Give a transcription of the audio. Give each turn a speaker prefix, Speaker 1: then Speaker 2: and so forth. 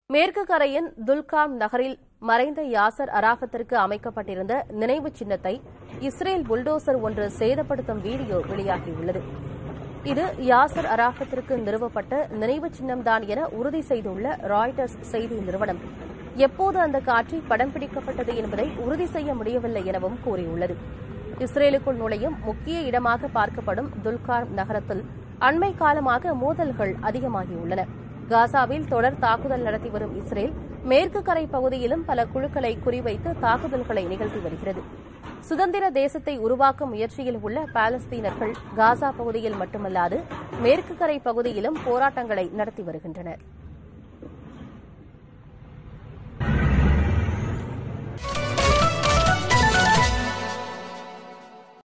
Speaker 1: மேற்கு கரையின் துல்காம் நகரில் மறைந்த யாசர் அராஃபத்திற்கு அமைக்கப்பட்டிருந்த நினைவு சின்னத்தை இஸ்ரேல் புல்டோசர் ஒன்று சேதப்படுத்தும் வீடியோ வெளியாகியுள்ளது இது யாசர் அராஃபத்திற்கு நிறுவப்பட்ட நினைவு சின்னம்தான் என உறுதி செய்துள்ள ராய்டர்ஸ் செய்தி நிறுவனம் எப்போது அந்த காட்சி படம் பிடிக்கப்பட்டது என்பதை உறுதி செய்ய முடியவில்லை எனவும் கூறியுள்ளது இஸ்ரேலுக்குள் நுழையும் முக்கிய இடமாக பார்க்கப்படும் துல்கார் நகரத்தில் அண்மை காலமாக மோதல்கள் அதிகமாகியுள்ளன காசாவில் தொடர் தாக்குதல் நடத்தி வரும் இஸ்ரேல் மேற்கு கரை பகுதியிலும் பல குழுக்களை குறிவைத்து தாக்குதல்களை நிகழ்த்தி வருகிறது சுதந்திர தேசத்தை உருவாக்கும் முயற்சியில் உள்ள பாலஸ்தீனர்கள் காசா பகுதியில் மட்டுமல்லாது மேற்கு கரை பகுதியிலும் போராட்டங்களை நடத்தி வருகின்றனர்